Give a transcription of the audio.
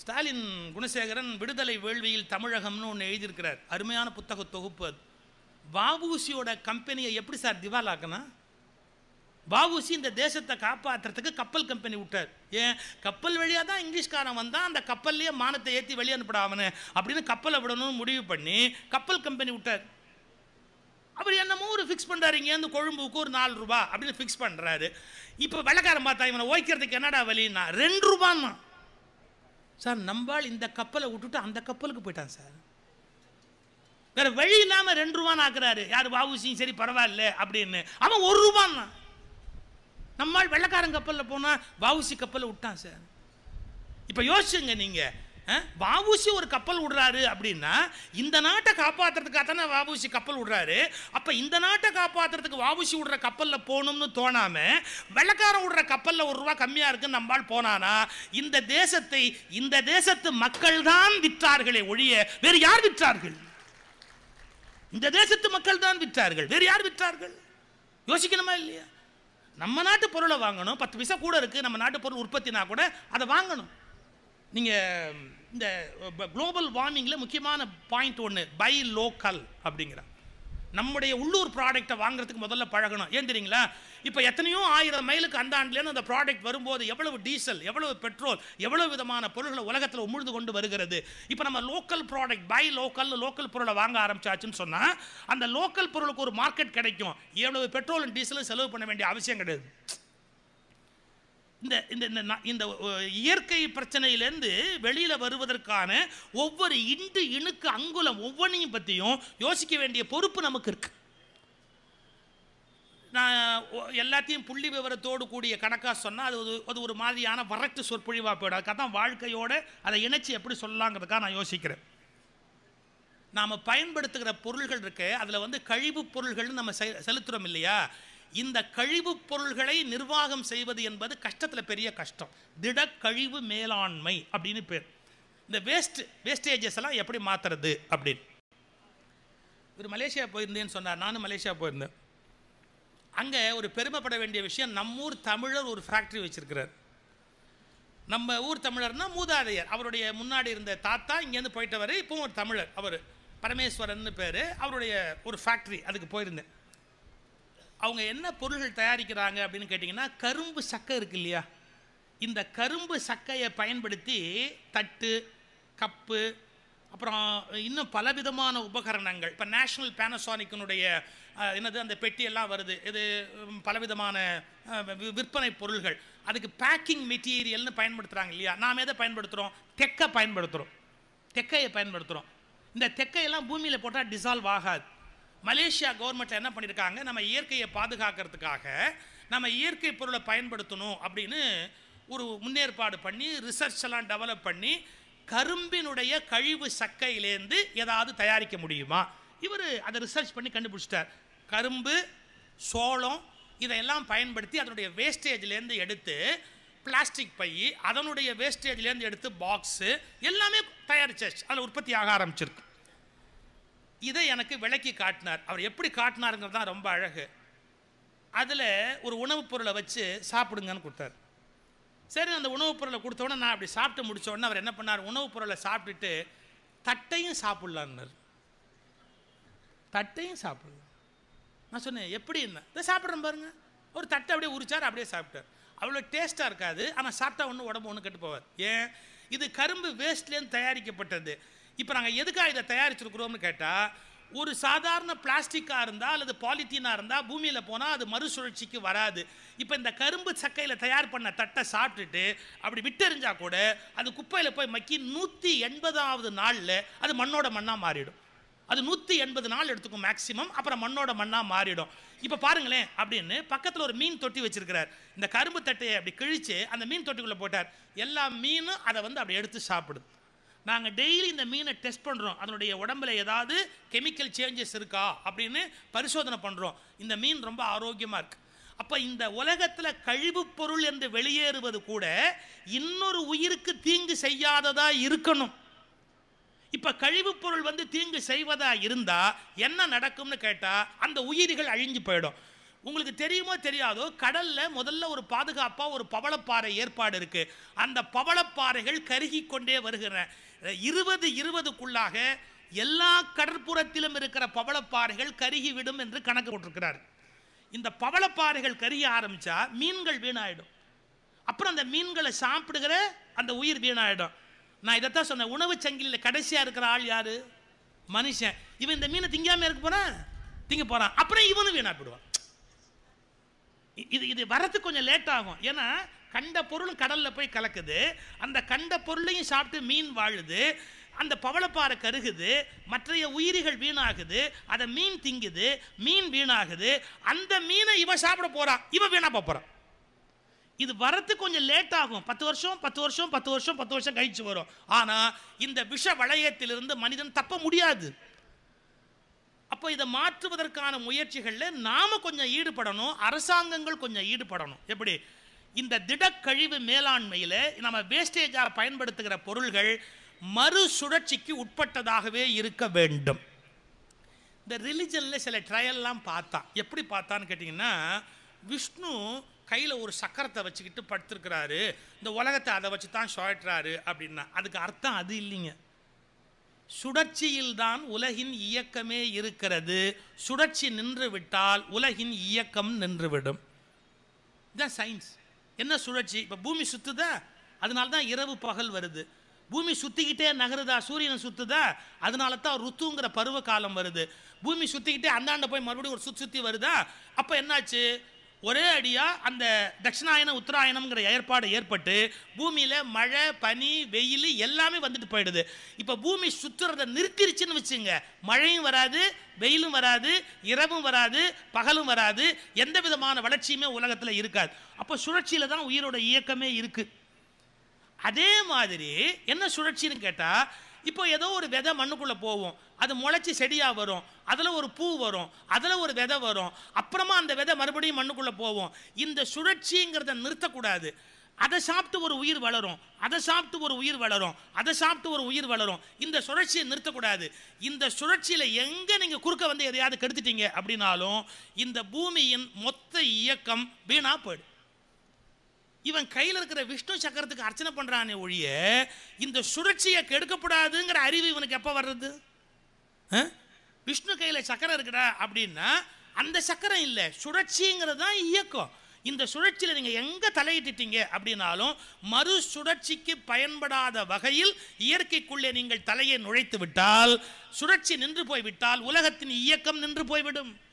ஸ்டாலின் குணசேகரன் விடுதலை வேள்வியில் தமிழகம்னு ஒன்று எழுதியிருக்கிறார் அருமையான புத்தக தொகுப்பு அது வஉசியோட கம்பெனியை எப்படி சார் திவாலாக்கணும் வஉசி இந்த தேசத்தை காப்பாற்றுறதுக்கு கப்பல் கம்பெனி விட்டார் ஏன் கப்பல் வழியாக தான் இங்கிலீஷ்காரன் வந்தான் அந்த கப்பல்லையே மானத்தை ஏற்றி வெளியே அனுப்பிடாமனு அப்படின்னு கப்பலை விடணும்னு முடிவு பண்ணி கப்பல் கம்பெனி விட்டார் அவர் என்னமோ ஒரு ஃபிக்ஸ் பண்ணுறாரு இங்கேருந்து கொழும்புக்கு ஒரு நாலு ரூபா அப்படின்னு ஃபிக்ஸ் பண்ணுறாரு இப்போ வெள்ளக்காரன் பார்த்தா இவனை ஓய்க்கிறதுக்கு என்னடா வழின்னா ரெண்டு ரூபான்னா சார் நம்பாள் இந்த கப்பலை விட்டுட்டு அந்த கப்பலுக்கு போயிட்டான் சார் வேற வழி இல்லாமல் ரெண்டு ரூபான்னு ஆக்குறாரு யார் வாவுசியும் சரி பரவாயில்ல அப்படின்னு அவன் ஒரு ரூபான்னா நம்மால் வெள்ளக்காரன் கப்பலில் போனால் வாவுசி கப்பலை விட்டான் சார் இப்போ யோசிச்சுங்க நீங்கள் வாவுசி ஒரு கப்பல் விடுறாரு அப்படின்னா இந்த நாட்டை காப்பாற்றுறதுக்காக தானே வாவுசி கப்பல் விடுறாரு அப்போ இந்த நாட்டை காப்பாற்றுறதுக்கு வாவுசி விடுற கப்பலில் போகணும்னு தோணாம வெள்ளக்காரன் விடுற கப்பலில் ஒரு ரூபா கம்மியாக இருக்குன்னு நம்மால் போனானா இந்த தேசத்தை இந்த தேசத்து மக்கள் தான் விற்றார்களே ஒழிய வேறு யார் விற்றார்கள் இந்த தேசத்து மக்கள் தான் விற்றார்கள் வேறு யார் விற்றார்கள் யோசிக்கணுமா இல்லையா நம்ம நாட்டு பொருளை வாங்கணும் பத்து பைசா கூட இருக்குது நம்ம நாட்டு பொருள் உற்பத்தினா கூட அதை வாங்கணும் நீங்கள் இந்த குளோபல் வார்மிங்கில் முக்கியமான பாயிண்ட் ஒன்று பை லோக்கல் அப்படிங்கிற நம்முடைய உள்ளூர் ப்ராடக்ட்டை வாங்குறதுக்கு முதல்ல பழகணும் ஏன் தெரியுங்களா இப்போ எத்தனையோ ஆயிரம் மைலுக்கு அந்த ஆண்டுலேருந்து அந்த ப்ராடக்ட் வரும்போது எவ்வளவு டீசல் எவ்வளவு பெட்ரோல் எவ்வளவு விதமான பொருள்களை உலகத்தில் உமிழ்ந்து கொண்டு வருகிறது இப்போ நம்ம local product buy local local பொருளை வாங்க ஆரம்பிச்சாச்சுன்னு சொன்னால் அந்த லோக்கல் பொருளுக்கு ஒரு மார்க்கெட் கிடைக்கும் எவ்வளவு பெட்ரோலும் டீசலும் செலவு பண்ண வேண்டிய அவசியம் கிடையாது இந்த இந்த இந்த நா- இந்த அஹ், இயற்கை பிரச்சனையிலேருந்து வெளியில் வருவதற்கான ஒவ்வொரு இண்டு இணுக்கு அங்குலம் ஒவ்வொன்றையும் பற்றியும் யோசிக்க வேண்டிய பொறுப்பு நமக்கு இருக்கு நான் ஒ- எல்லாத்தையும் புள்ளி விவரத்தோடு கூடிய கணக்காக சொன்னால் அது ஒரு அது ஒரு மாதிரியான வரட்டு சொற்பொழிவாக போயிடும் அதுக்காக தான் வாழ்க்கையோட அதை இணைச்சி எப்படி சொல்லலாங்கிறதுக்காக நான் யோசிக்கிறேன் நாம் பயன்படுத்துகிற பொருள்கள் இருக்கு அதில் வந்து கழிவுப் பொருள்கள்னு நம்ம செ- செலுத்துறோம் இல்லையா இந்த கழிவுப் பொருள்களை நிர்வாகம் செய்வது என்பது கஷ்டத்தில் பெரிய கஷ்டம் திட கழிவு மேலாண்மை அப்படின்னு பேர் இந்த வேஸ்ட் வேஸ்டேஜஸ் எல்லாம் எப்படி மாற்றுறது அப்படின்னு இவர் மலேசியா போயிருந்தேன்னு சொன்னார் நானும் மலேசியா போயிருந்தேன் அங்கே ஒரு பெருமைப்பட வேண்டிய விஷயம் நம்மூர் தமிழர் ஒரு ஃபேக்ட்ரி வச்சிருக்கிறார் நம்ம ஊர் தமிழர்னா மூதாதையர் அவருடைய முன்னாடி இருந்த தாத்தா இங்கேருந்து போயிட்டவர் இப்போவும் ஒரு தமிழர் அவர் பரமேஸ்வரன் பேர் அவருடைய ஒரு ஃபேக்ட்ரி அதுக்கு போயிருந்தேன் அவங்க என்ன பொருள்கள் தயாரிக்கிறாங்க அப்படின்னு கேட்டிங்கன்னா கரும்பு சக்கை இருக்கு இல்லையா இந்த கரும்பு சக்கையை பயன்படுத்தி தட்டு கப்பு அப்புறம் இன்னும் பலவிதமான உபகரணங்கள் இப்போ நேஷ்னல் பேனசானிக்கினுடைய அஹ், என்னது அந்த பெட்டி எல்லாம் வருது இது உம், பலவிதமான அஹ், வி- விற்பனை பொருள்கள் அதுக்கு பேக்கிங் மெட்டீரியல்னு பயன்படுத்துகிறாங்க இல்லையா நாம் எதை பயன்படுத்துகிறோம் தெக்கை பயன்படுத்துகிறோம் தெக்கையை பயன்படுத்துகிறோம் இந்த தெக்கையெல்லாம் பூமியில் போட்டால் டிசால்வ் ஆகாது மலேசியா கவர்மெண்ட்டில் என்ன பண்ணியிருக்காங்க நம்ம இயற்கையை பாதுகாக்கிறதுக்காக நம்ம இயற்கை பொருளை பயன்படுத்தணும் அப்படின்னு ஒரு முன்னேற்பாடு பண்ணி ரிசர்ச் எல்லாம் டெவலப் பண்ணி கரும்பினுடைய கழிவு சக்கையிலேருந்து ஏதாவது தயாரிக்க முடியுமா இவர் அதை ரிசர்ச் பண்ணி கண்டுபிடிச்சிட்டார் கரும்பு சோளம் இதையெல்லாம் பயன்படுத்தி அதனுடைய வேஸ்டேஜ்லேருந்து எடுத்து பிளாஸ்டிக் பை அதனுடைய வேஸ்டேஜ்லேருந்து எடுத்து பாக்ஸு எல்லாமே தயாரிச்சாச்சு அதில் உற்பத்தி ஆக ஆரம்பிச்சிருக்கு இதை எனக்கு விளக்கி காட்டினார் அவர் எப்படி காட்டினாருங்கிறது தான் ரொம்ப அழகு அதில் ஒரு உணவுப் பொருளை வச்சு சாப்பிடுங்கன்னு கொடுத்தாரு சரி அந்த உணவுப் பொருளை கொடுத்த உடனே நான் அப்படி சாப்பிட்டு முடிச்ச உடனே அவர் என்ன பண்ணார் உணவுப் பொருளை சாப்பிட்டுட்டு தட்டையும் சாப்பிட்லான்னார் தட்டையும் சாப்பிடலாம் நான் சொன்னேன் எப்படி என்ன இதை சாப்பிட்றேன் பாருங்க ஒரு தட்டை அப்படியே உரிச்சார் அப்படியே சாப்பிட்டார் அவ்வளோ டேஸ்ட்டாக இருக்காது ஆனால் சாப்பிட்டா ஒன்றும் உடம்பு ஒன்றும் கெட்டு போவார் ஏன் இது கரும்பு வேஸ்ட்லேருந்து தயாரிக்கப்பட்டது இப்போ நாங்கள் எதுக்காக இதை தயாரிச்சிருக்கிறோம்னு கேட்டால் ஒரு சாதாரண பிளாஸ்டிக்காக இருந்தால் அல்லது பாலித்தீனாக இருந்தால் பூமியில் போனால் அது மறுசுழற்சிக்கு வராது இப்போ இந்த கரும்பு சக்கையில் தயார் பண்ண தட்டை சாப்பிட்டுட்டு அப்படி விட்டெறிஞ்சா கூட அது குப்பையில் போய் மக்கி நூற்றி எண்பதாவது நாளில் அது மண்ணோட மண்ணாக மாறிடும் அது நூற்றி எண்பது நாள் எடுத்துக்கும் மேக்ஸிமம் அப்புறம் மண்ணோட மண்ணாக மாறிடும் இப்போ பாருங்களேன் அப்படின்னு பக்கத்தில் ஒரு மீன் தொட்டி வச்சிருக்கிறார் இந்த கரும்பு தட்டையை அப்படி கிழிச்சு அந்த மீன் தொட்டிக்குள்ளே போட்டார் எல்லா மீனும் அதை வந்து அப்படி எடுத்து சாப்பிடுது நாங்கள் டெய்லி இந்த மீனை டெஸ்ட் பண்ணுறோம் அதனுடைய உடம்புல ஏதாவது கெமிக்கல் சேஞ்சஸ் இருக்கா அப்படின்னு பரிசோதனை பண்ணுறோம் இந்த மீன் ரொம்ப ஆரோக்கியமாக இருக்கு அப்போ இந்த உலகத்தில் கழிவுப் பொருள் என்று வெளியேறுவது கூட இன்னொரு உயிருக்கு தீங்கு செய்யாததா இருக்கணும் இப்ப கழிவுப் பொருள் வந்து தீங்கு செய்வதா இருந்தா என்ன நடக்கும்னு கேட்டா அந்த உயிர்கள் அழிஞ்சு போயிடும் உங்களுக்கு தெரியுமோ தெரியாதோ கடல்ல முதல்ல ஒரு பாதுகாப்பா ஒரு பவளப்பாறை ஏற்பாடு இருக்கு அந்த பவளப்பாறைகள் கருகி கொண்டே வருகின்றன இருபது இருபதுக்குள்ளாக எல்லா கடற்புறத்திலும் இருக்கிற பவளப்பாறைகள் கருகி விடும் என்று கணக்கு போட்டிருக்கிறார் இந்த பவளப்பாறைகள் கருகி ஆரம்பிச்சா மீன்கள் வீணாயிடும் அப்புறம் அந்த மீன்களை சாப்பிடுகிற அந்த உயிர் வீணாயிடும் நான் இதைத்தான் சொன்னேன் உணவு சங்கிலியில் கடைசியா இருக்கிற ஆள் யாரு மனுஷன் இவன் இந்த மீனை திங்காம இருக்க போறான் திங்க போறான் அப்புறம் இவனும் வீணா போயிடுவான் இ- இது இது வரதுக்கு கொஞ்சம் லேட் ஆகும் ஏன்னா கண்ட பொருள் கடல்ல போய் கலக்குது அந்த கண்ட பொருளையும் சாப்பிட்டு மீன் வாழுது அந்த பவளப்பாறை கருகுது மற்றைய உயிரிகள் வீணாகுது அதை மீன் திங்குது மீன் வீணாகுது அந்த மீனை இவன் சாப்பிட போறான் இவன் வீணா போப் போறான் இது வரத்துக்கு கொஞ்சம் லேட் ஆகும் பத்து வருஷம் பத்து வருஷம் பத்து வருஷம் பத்து வருஷம் கழிச்சு வரும் ஆனா இந்த விஷ வளையத்திலிருந்து மனிதன் தப்ப முடியாது அப்போ இதை மாற்றுவதற்கான முயற்சிகளில் நாம கொஞ்சம் ஈடுபடணும் அரசாங்கங்கள் கொஞ்சம் ஈடுபடணும் எப்படி இந்த திடக்கழிவு மேலாண்மையில் நம்ம வேஸ்டேஜாக பயன்படுத்துகிற பொருள்கள் மறு சுழற்சிக்கு உட்பட்டதாகவே இருக்க வேண்டும் இந்த ரிலிஜனில் சில ட்ரையல்லாம் பார்த்தான் எப்படி பார்த்தான்னு கேட்டிங்கன்னா விஷ்ணு கையில் ஒரு சக்கரத்தை வச்சுக்கிட்டு படுத்திருக்கிறாரு இந்த உலகத்தை அதை வச்சு தான் சுழற்றுறாரு அப்படின்னா அதுக்கு அர்த்தம் அது இல்லைங்க சுழற்சியில்தான் உலகின் இயக்கமே இருக்கிறது சுழற்சி நின்று விட்டால் உலகின் இயக்கம் நின்றுவிடும் இதுதான் சயின்ஸ் என்ன சுழற்சி இப்போ பூமி சுத்துதா அதனால தான் இரவு பகல் வருது பூமி சுத்திக்கிட்டே நகருதா சூரியன் சுத்துதா அதனால தான் ருத்துங்கிற பருவ காலம் வருது பூமி சுத்திக்கிட்டே அந்தாண்ட போய் மறுபடியும் ஒரு சுத்தி சுத்தி வருதா அப்போ என்னாச்சு ஒரே அடியா அந்த தட்சிணாயன உத்தராயணம்ங்கிற ஏற்பாடு ஏற்பட்டு பூமியில மழை பனி வெயில் எல்லாமே வந்துட்டு போயிடுது இப்போ பூமி சுத்துறதை நிறுத்திருச்சுன்னு வச்சுங்க மழையும் வராது வெயிலும் வராது இரவும் வராது பகலும் வராது எந்த விதமான வளர்ச்சியுமே உலகத்தில் இருக்காது அப்போ சுழற்சியில தான் உயிரோட இயக்கமே இருக்கு அதே மாதிரி என்ன சுழற்சின்னு கேட்டா இப்போ ஏதோ ஒரு விதை மண்ணுக்குள்ள போகும் அது முளைச்சி செடியா வரும் அதுல ஒரு பூ வரும் அதுல ஒரு விதை வரும் அப்புறமா அந்த விதை மறுபடியும் மண்ணுக்குள்ள போகும் இந்த சுழற்சிங்கிறத நிறுத்தக்கூடாது அதை சாப்பிட்டு ஒரு உயிர் வளரும் அதை சாப்பிட்டு ஒரு உயிர் வளரும் அதை சாப்பிட்டு ஒரு உயிர் வளரும் இந்த சுழற்சியை நிறுத்தக்கூடாது இந்த சுழற்சியில எங்க நீங்க குறுக்க வந்து எதையாவது கெடுத்துட்டீங்க அப்படின்னாலும் இந்த பூமியின் மொத்த இயக்கம் வீணா போயிடும் இவன் கையில் இருக்கிற விஷ்ணு சக்கரத்துக்கு அர்ச்சனை பண்றானே ஒழிய இந்த சுழற்சியை கெடுக்கப்படாதுங்கிற அறிவு இவனுக்கு எப்போ வர்றது ஆ? விஷ்ணு கையில் சக்கரம் இருக்குடா அப்படின்னா அந்த சக்கரம் இல்லை சுழற்சிங்கிறது தான் இயக்கம் இந்த சுழற்சியில் நீங்கள் எங்கே தலையிட்டுட்டீங்க அப்படின்னாலும் மறு சுழற்சிக்கு பயன்படாத வகையில் இயற்கைக்குள்ளே நீங்கள் தலையை நுழைத்து விட்டால் சுழற்சி நின்று போய்விட்டால் உலகத்தின் இயக்கம் நின்று போய்விடும்